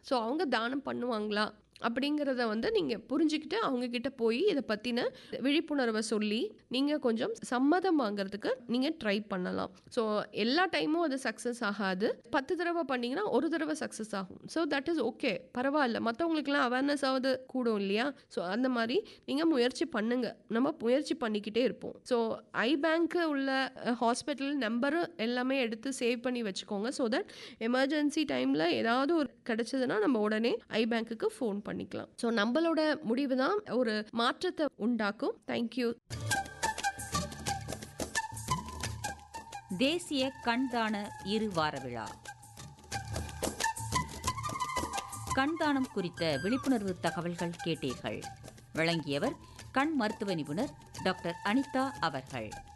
so அவங்க தானம் பண்ணுவாங்களா அப்படிங்கிறத வந்து நீங்கள் புரிஞ்சுக்கிட்டு அவங்க கிட்ட போய் இதை பற்றின விழிப்புணர்வை சொல்லி நீங்கள் கொஞ்சம் சம்மதம் வாங்குறதுக்கு நீங்கள் ட்ரை பண்ணலாம் ஸோ எல்லா டைமும் அது சக்ஸஸ் ஆகாது பத்து தடவை பண்ணீங்கன்னா ஒரு தடவை சக்ஸஸ் ஆகும் ஸோ தட் இஸ் ஓகே பரவாயில்ல மற்றவங்களுக்குலாம் அவேர்னஸ் ஆகுது கூடும் இல்லையா ஸோ அந்த மாதிரி நீங்கள் முயற்சி பண்ணுங்க நம்ம முயற்சி பண்ணிக்கிட்டே இருப்போம் ஸோ ஐ பேங்க்கு உள்ள ஹாஸ்பிட்டல் நம்பரு எல்லாமே எடுத்து சேவ் பண்ணி வச்சுக்கோங்க ஸோ தட் எமர்ஜென்சி டைமில் ஏதாவது ஒரு கிடைச்சதுன்னா நம்ம உடனே ஐ பேங்க்குக்கு ஃபோன் பண்ணிக்கலாம் ஸோ நம்மளோட முடிவு தான் ஒரு மாற்றத்தை உண்டாக்கும் தேங்க்யூ தேசிய கண்தான இரு வார விழா கண்தானம் குறித்த விழிப்புணர்வு தகவல்கள் கேட்டீர்கள் வழங்கியவர் கண் மருத்துவ நிபுணர் டாக்டர் அனிதா அவர்கள்